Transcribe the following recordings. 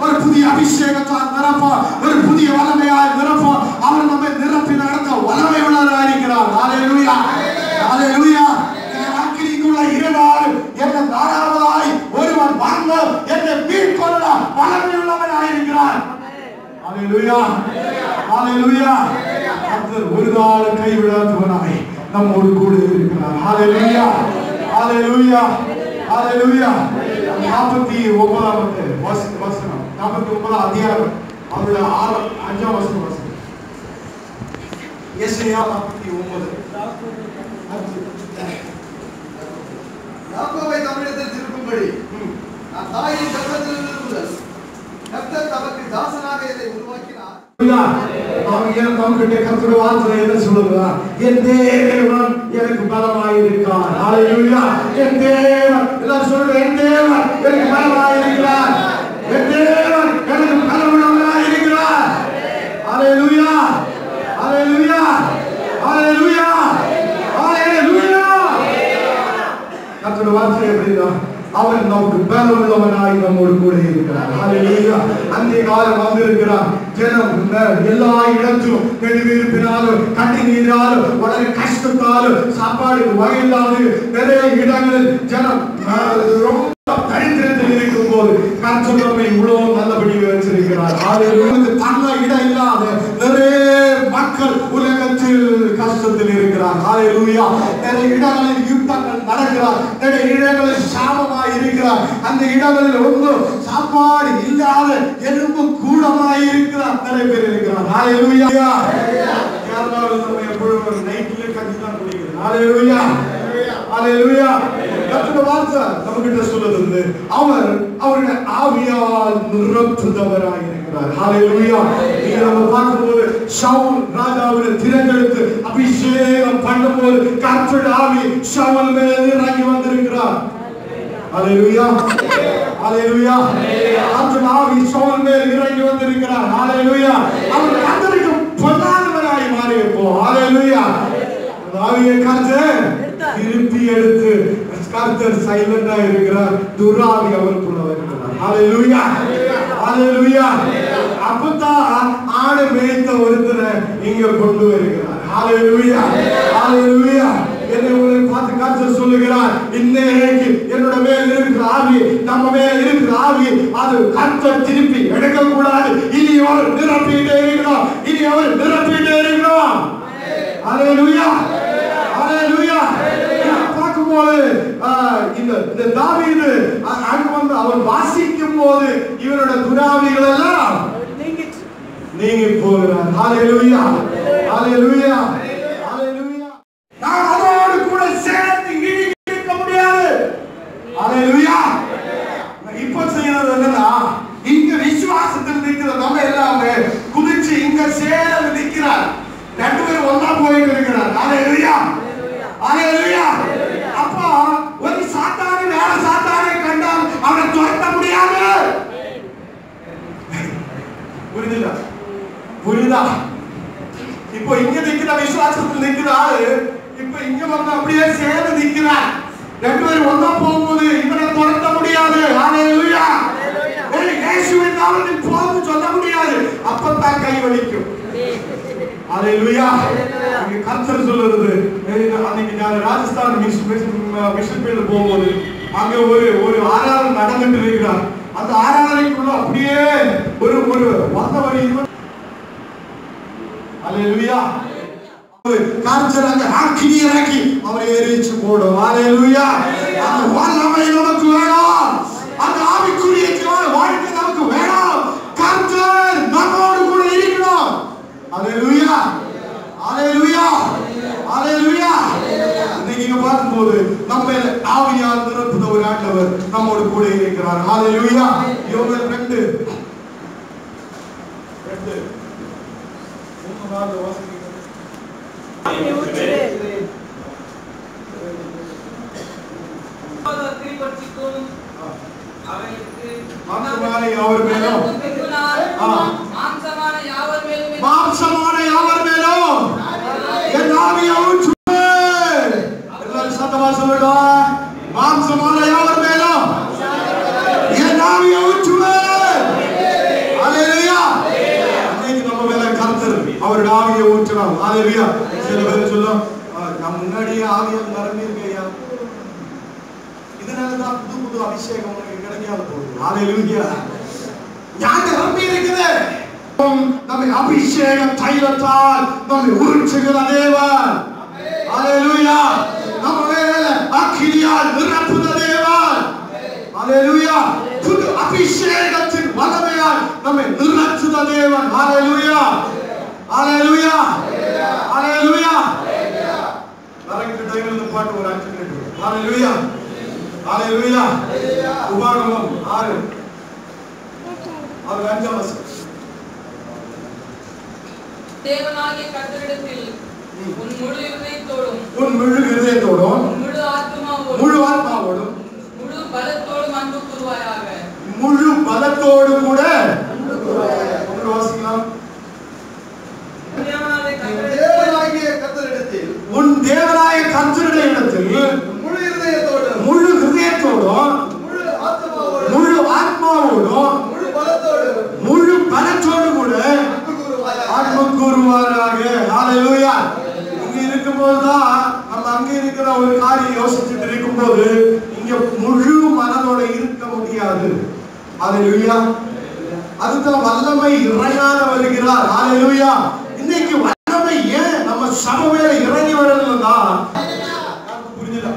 ஒரு புதிய அபிஷேகத்தால் நிரப்ப ஒரு புதிய வல்லமையால் நிரப்ப அவர் நம்மை நிரப்பி நடத்த வல்லமை உள்ளவராயிருக்கிறார் ஹalleluya ஹalleluya அக்கினிக்குள்ள இருந்தாலும் என்ன தாராளமாய் ஒருவன் வாங்க என்னை மீட்கொள்ள வல்லமை உள்ளவராயிருக்கிறார் ஹalleluya ஹalleluya கர்த்தர் ஒரு நாள் கைவிடாதவனாய் நம்மோடு கூட இருக்கிறார் ஹalleluya ஹalleluya ஹalleluya நாற்பத்தி ஒன்பதாம் வசனம் வசனம் நாற்பத்தி ஒன்பதாம் அதிகாரம் அவருடைய ஆறு அஞ்சாம் வசனம் வசனம் எஸ்ஐயா நாற்பத்தி ஒன்பது யாக்கோபை தமிழத்தில் திருப்பும்படி நான் தாயின் கர்ப்பத்திலிருந்து முதல் கர்த்தர் தமக்கு தாசனாக என்னை உருவாக்கினார் அவன் எனக்கு அவன்கிட்ட கர்த்தருடைய வார்த்தை என்ன சொல்லுகிறார் என் தேவன் எனக்கு பலமாயிருக்கார் ஹalleluya என் தேவன் எல்லாம் சொல்லுங்க என் தேவன் எனக்கு பலமாயிருக்கிறார் என் தேவன் எனக்கு பலமுள்ளவராயிருக்கிறார் ஹalleluya ஹalleluya ஹalleluya ஹalleluya கர்த்தருடைய வார்த்தை எப்படின்னா அவன் நமக்கு பலமுள்ளவனாய் நம்மோடு கூட இருக்கிறார் ஹalleluya அந்த காலம் வந்திருக்கிறார் ஜனம் ந- எல்லா இடத்திலும் நெடுவீர்ப்பினாலும் கண்ணி நீராலும் വളരെ கஷ்டத்தாலும் சாப்பாடு வகையில்லாது நிறைய இடங்களில் ஜனம் அஹ், ரொம்ப தரித்திரத்தில் இருக்கும் போது கர்த்தர் நம்மை இவ்வளவு நல்லபடி வச்சிருக்கிறார் ஹalleluya தன்ன இடம் இல்லாத நிறைய மக்கள் உலகத்தில் கஷ்டத்தில் இருக்கிறார் ஹalleluya நிறைய இடங்களில் யுத்தங்கள் நடக்கிறார் நிறைய இடங்களில் சாபமாய் இருக்கிறார் அந்த இடங்களில் ஒன்றும் சாப்பாடு இல்லாத எலும்பு கூடமாய் இருக்கிறார் நிறைய பேர் இருக்கிறார் ஹalleluya கேரளாவில் நம்ம எப்பொழுதும் நைட்ல கஞ்சி தான் குடிக்கிறோம் ஹalleluya ஹalleluya கர்த்தருடைய வார்த்தை நம்மகிட்ட சொல்லுது அவர் அவருடைய ஆவியால் நிரப்புதவராய் இருக்கிறார் ஹalleluya நீங்க நம்ம பார்க்கும்போது ஷவுல் ராஜாவுடைய திறந்தெடுத்து அபிஷேகம் பண்ணும்போது கர்த்தருடைய ஆவி ஷவுல் மேல் இறங்கி வந்திருக்கிறார் ஹalleluya ஹalleluya கர்த்தருடைய ஆவி ஷவுல் மேல் இறங்கி வந்திருக்கிறார் ஹalleluya அவர் கர்த்தருக்கு பொன்னானவராய் மாறி இப்போ ஹalleluya அந்த ஆவியை கர்த்தர் திருப்பி எடுத்து கர்த்தர் சைலண்டா இருக்கிறார் துராவி அவருக்குள்ள வருகிறார் ஹalleluya ஹalleluya அப்பதான் ஆடு மேய்த்த ஒருத்தரை இங்க கொண்டு வருகிறார் ஹalleluya ஹalleluya என்னை உங்களை பார்த்து கர்த்தர் சொல்லுகிறார் இன்னைக்கு என்னோட மேல் இருக்கிற ஆவி நம்ம மேல் இருக்கிற ஆவி அது கர்த்தர் திருப்பி எடுக்க கூடாது இனி அவர் நிரப்பிட்டே இருக்கிறோம் இனி அவர் நிரப்பிட்டே இருக்கிறோம் ஹalleluya ஹalleluya பார்க்கும்போது ஆஹ், இந்த இந்த தாவீது அ- அங்க வந்து அவன் வாசிக்கும் போது இவனோட துராவிகள் எல்லாம் நீங்கி போகிறார் ஹalleluya ஹalleluya ஹalleluya நான் அதோடு கூட சேர்ந்து இழுக்க முடியாது ஹalleluya இப்ப செய்யறது என்னன்னா இங்க விசுவாசத்தில் நிக்கிற நம்ம எல்லாமே குதிச்சு இங்க சேர்ந்து நிக்கிறார் ரெண்டு பேரும் ஒண்ணா போயிட்டு இருக்கிறார் ஹalleluya ஹalleluya அப்போ ஒரு சாத்தானி வேற சாத்தானை கண்டால் அவனை துரத்த முடியாது புரியுதுல புரியுதா இப்போ இங்க நிக்கிற விசுவாசத்தில் நிக்கிற ஆளு இப்போ இங்க வந்து அப்படியே சேர்ந்து நிக்கிறார் ரெண்டு பேரும் ஒண்ணா போகும்போது இவனை துரத்த முடியாது ஹalleluya ஏய், இயேசுவின் நாமத்தில் போன்னு சொல்ல முடியாது அப்பதான் கை வலிக்கும் ஹalleluya இங்க கர்த்தர் சொல்லுறது ஏய், அன்னைக்கு நான் ராஜஸ்தான் மிஸ் மிஷன் ஃபீல்டு போகும்போது அங்க ஒரு ஒரு ஆராதனை நடந்துட்டு இருக்கிறார் அந்த ஆராதனைக்குள்ள அப்படியே ஒரு ஒரு வந்தவரி ஹalleluya காஞ்சராக ஆக்கினி இறக்கி அவரை எரிச்சு போடும் ஹalleluya அந்த வல்லமை நமக்கு வேணும் அந்த ஆவிக்குரிய ஜீவன வாழ்க்கை நமக்கு வேணும் கர்த்தர் நம்மோடு கூட இருக்கணும் ஹalleluya ஹalleluya ஹalleluya இன்னைக்கு நீங்க பார்க்கும்போது நம்ம ஆவியால் நிரப்புத ஒரு ஆண்டவர் நம்மோடு கூட இருக்கிறார் ஹalleluya யோவேல் 2 2 மூணாவது வாசிக்கிறேன் திருப்பட்சிக்கும் அவனுக்கு மாம்சமான யாவர் மேலும் ஆ. மாம்சமான யாவர் மேலும் மாம்சமான யாவர் மேலும் என் ஆவியை ஊற்றுவேன் எல்லாரும் சத்தமா சொல்லுடா மாம்சமான யாவர் மேலும் என் ஆவியை ஊற்றுவேன் கர்த்தருடைய ஆவியை ஊற்றலாம் ஹalleluya சில பேர் சொல்லும் "ஆ, நான் முன்னாடியே ஆவியால் நிரம்பியிருக்கேன் ஐயா இதனால தான் புது புது அபிஷேகம் உனக்கு கிடைக்காத போகுது ஹalleluya ஞான நிரம்பி இருக்குது நம்மை அபிஷேக தைலத்தால் நம்மை உருச்சுகிற தேவன் ஹalleluya நம்ம மேல அக்கினியால் நிரப்புகிற தேவன் ஹalleluya புது அபிஷேகத்தின் வல்லமையால் நம்மை நிரப்புகிற தேவன் ஹalleluya ஹalleluya ஹalleluya கரெக்ட் டைம்ல இந்த பாட்டு ஒரு அஞ்சு மினிட் ஹalleluya ஹalleluya உபாகமம் ஆறு அவர் அஞ்சாம் வசனம் தேவனாகிய கர்த்தரிடத்தில் உன் முழு இதயத்தோடும் உன் முழு இருதயத்தோடும் உன் முழு ஆத்மாவோடும் முழு ஆத்மாவோடும் முழு பலத்தோடும் அன்பு கூறுவாயாக முழு பலத்தோடு கூட ஒன்று வாசிக்கலாம் தேவனாகிய கர்த்தரிடத்தில் தேவனாகிய கர்த்தரிடத்தில் உன் தேவனாய கர்த்தருடைய இடத்தில் முழு இருதயத்தோடும் முழு ஹிருதயத்தோடும் முழு ஆத்மாவோடும் முழு ஆத்மாவோடும் முழு பலத்தோடும் முழு பலத்தோடு கூட அன்பு கூறுவாயாக. அன்பு கூறுவாராக ஹalleluya இங்க இருக்கும்போது தான் நம்ம அங்க இருக்கிற ஒரு காரியம் யோசிச்சுட்டு இருக்கும்போது இங்க முழு மனதோட இருக்க முடியாது ஹalleluya அதுதான் வல்லமை இறையாக வருகிறார் ஹalleluya இன்னைக்கு வல்லமை ஏன் நம்ம சபை மேல இறங்கி வரலன்னா நமக்கு புரிஞ்சுதா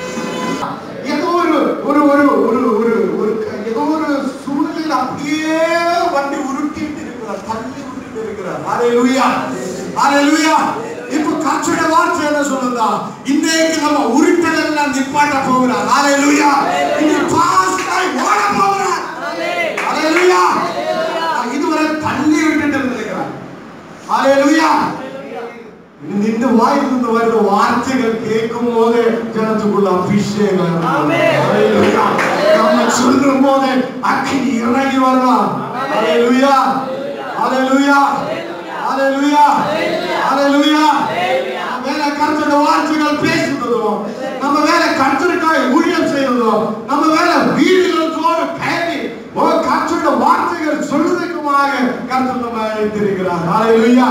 ஏதோ ஒரு ஒரு ஒரு ஒரு ஒரு ஒரு க- ஏதோ ஒரு சூழ்நிலையில் அப்படியே வண்டி உருட்டிட்டு இருக்கிறார் தள்ளி விட்டுட்டு இருக்கிறார் ஹalleluya ஹalleluya இப்போ கர்த்தருடைய வார்த்தை என்ன சொல்லுதா இன்னைக்கு நம்ம உருட்டல் எல்லாம் நிப்பாட்ட போகிறார் ஹalleluya இந்த பாஸ்ட் ஓட போகிறார் ஹalleluya இதுவரை தள்ளி விட்டுட்டு இருக்கிறார் ஹalleluya நின்று வாயிலிருந்து வருகிற வார்த்தைகள் கேட்கும் போது ஜனத்துக்குள்ள அபிஷேகம் ஹalleluya. நம்ம சொல்லும் போது அக்கினி இறங்கி வரலாம் ஹalleluya ஹalleluya ஹalleluya ஹalleluya நம்ம மேல கர்த்தருடைய வார்த்தைகள் பேசுகிறதோ நம்ம மேல கர்த்தருக்காய் ஊழியம் செய்வதோ நம்ம மேல வீடுகளோடு பயணி ஓ கர்த்தருடைய வார்த்தைகள் சொல்றதுக்குமாக கர்த்தர் நம்ம அழைத்திருக்கிறார் ஹalleluya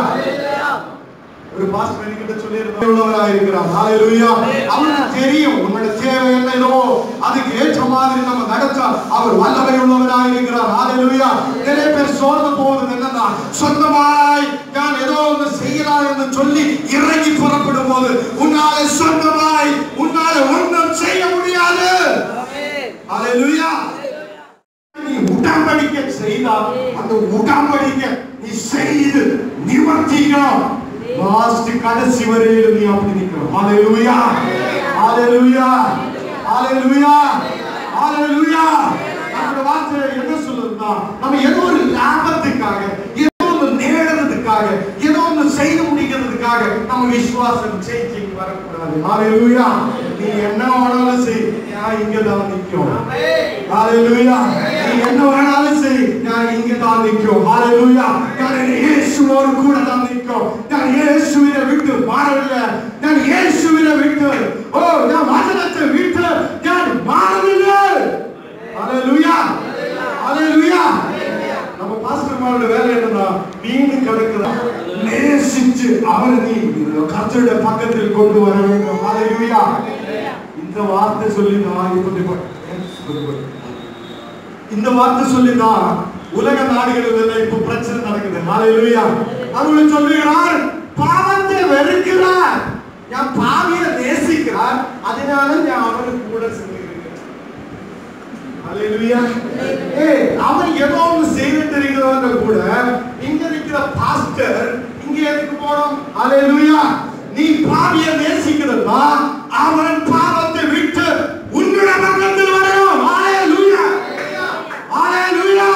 ஒரு பாஸ்டர் என்கிட்ட சொல்லி உள்ளவராக இருக்கிறார் ஹalleluya அவருக்கு தெரியும் உன்னோட தேவை என்னதோ அதுக்கு ஏற்ற மாதிரி நம்ம நடத்தா அவர் வல்லமை உள்ளவராக இருக்கிறார் ஹalleluya நிறைய பேர் சோர்ந்து போவது என்னன்னா சொந்தமாய் நான் ஏதோ ஒன்று செய்யலாம் என்று சொல்லி இறங்கி புறப்படும் போது உன்னால சொந்தமாய் உன்னால ஒன்றும் செய்ய முடியாது ஹalleluya நீ உடன்படிக்கை செய்தால் அந்த உடன்படிக்கை நீ செய்து நிவர்த்திக்கணும் லாஸ்ட் கடைசி வரையிலும் நீ அப்படி நிக்கணும் ஹalleluya ஹalleluya ஹalleluya ஹalleluya அந்த வார்த்தை என்ன சொல்லுதுன்னா நம்ம ஏதோ ஒரு லாபத்துக்காக ஏதோ ஒன்று நேடுறதுக்காக ஏதோ ஒன்று செய்து முடிக்கிறதுக்காக நம்ம விசுவாசம் சேஞ்சிங் வரக்கூடாது ஹalleluya நீ என்ன வேணாலும் செய் நான் இங்க தான் நிற்கும் ஹalleluya நீ என்ன வேணாலும் செய் நான் இங்க தான் நிற்கும் ஹalleluya நான் இயேசுவோடு கூட தான் நிற்கும் நான் இயேசுவினை விட்டு மாறவில்லை நான் இயேசுவினை விட்டு ஓ நான் வசனத்தை விட்டு நான் மாறவில்லை ஹalleluya ஹalleluya நம்ம பாஸ்டர்மாரோட வேலை என்னன்னா நீங்க கிடக்குற நேசிச்சு அவரை நீ கர்த்தருடைய பக்கத்தில் கொண்டு வர வேண்டும் ஹalleluya இந்த வார்த்தை சொல்லி நான் இப்படி ப- இந்த வார்த்தை சொல்லி தான் உலக நாடுகளில் இப்ப பிரச்சனை நடக்குது ஹalleluya அவர்கள் சொல்லுகிறார் பாவத்தை வெறுக்கிறார் நான் பாவியை நேசிக்கிறார் அதனால நான் அவனுக்கு கூட செஞ்சிருக்கிறேன் ஹalleluya ஏய் அவன் ஏதோ ஒன்று செய்துட்டு இருக்கிறவங்க கூட இங்க இருக்கிற பாஸ்டர் இங்க எதுக்கு போனோம் ஹalleluya நீ பாவியை நேசிக்கிறதா அவன் பாவத்தை விட்டு உன்னோட பக்கத்தில் வரணும் ஹalleluya ஹalleluya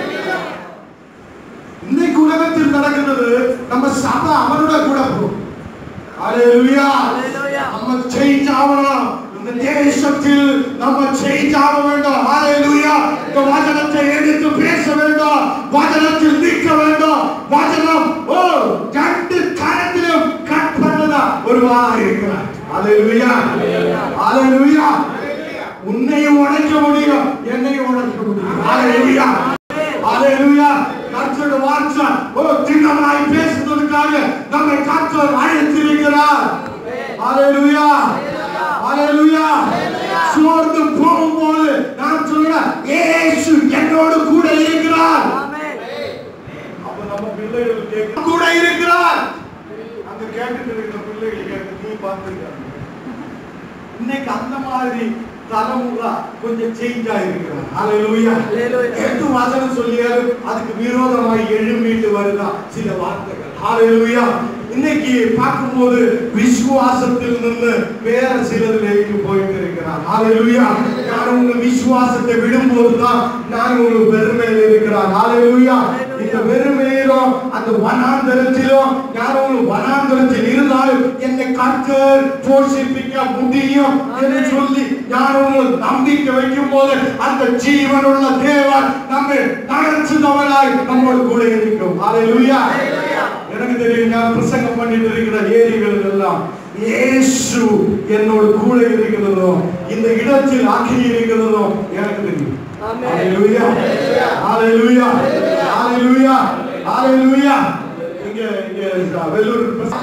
இன்னைக்கு உலகத்தில் நடக்கிறது நம்ம சபை அவனோட கூட போகும் ஹalleluya நம்ம சேஞ்ச் ஆகணும் இந்த தேசத்தில் நம்ம சேஞ்ச் ஆக வேண்டும் ஹalleluya இந்த வசனத்தை எடுத்து பேச வேண்டும் வசனத்தில் நிற்க வேண்டும் வசனம் ஓ ரெண்டு கரத்திலும் கட் பண்ணதா ஒரு வாரம் இருக்கிறார் ஹalleluya ஹalleluya உன்னையும் உடைக்க முடியும் என்னையும் உடைக்க முடியும் ஹalleluya ஹalleluya கர்த்தருடைய வார்த்தை ஓ திண்ணமாய் பேசுறதுக்கு செய்வதற்காக நம்மை கர்த்தர் அழைத்திருக்கிறார் ஹalleluya ஹalleluya சோர்ந்து போகும்போது நான் சொல்றேன் இயேசு என்னோடு கூட இருக்கிறார் அப்ப நம்ம பிள்ளைகள் கேட்க கூட இருக்கிறார் அந்த கேட்டுட்டு இருக்கிற பிள்ளைகள் கேட்டு நீ பார்த்துருக்க இன்னைக்கு அந்த மாதிரி தலைமுறை கொஞ்சம் சேஞ்ச் ஆயிருக்கிறார் ஹalleluya எட்டு வசனம் சொல்லியாரு அதுக்கு விரோதமாய் எழும்பிட்டு வருதா சில வார்த்தைகள் ஹalleluya இன்னைக்கு பார்க்கும்போது விசுவாசத்தில் நின்று வேற சிலதிലേക്ക് போயிட்டு இருக்கிறார் ஹalleluya நான் உங்க விசுவாசத்தை விடும்போது தான் நான் உங்களுக்கு வெறுமையில் இருக்கிறார் ஹalleluya இந்த வெறுமையிலும் அந்த வனாந்தரத்திலும் நான் உங்களுக்கு வனாந்தரத்தில் இருந்தாலும் என்னை கர்த்தர் போஷிப்பிக்க முடியும் என்று சொல்லி நான் உங்களுக்கு நம்பிக்கை வைக்கும் போது அந்த ஜீவனுள்ள தேவன் நம்மை நடத்துதவனாய் நம்மோடு கூட இருக்கும் ஹalleluya எனக்கு தெரியும் நான் பிரசங்கம் பண்ணிட்டு இருக்கிற ஏரிகள் எல்லாம் இயேசு என்னோடு கூட இருக்கிறதோ இந்த இடத்தில் ஆக்கி இருக்கிறதோ எனக்கு தெரியும் ஹalleluya ஹalleluya ஹalleluya ஹalleluya இங்க இங்க வெள்ளூர்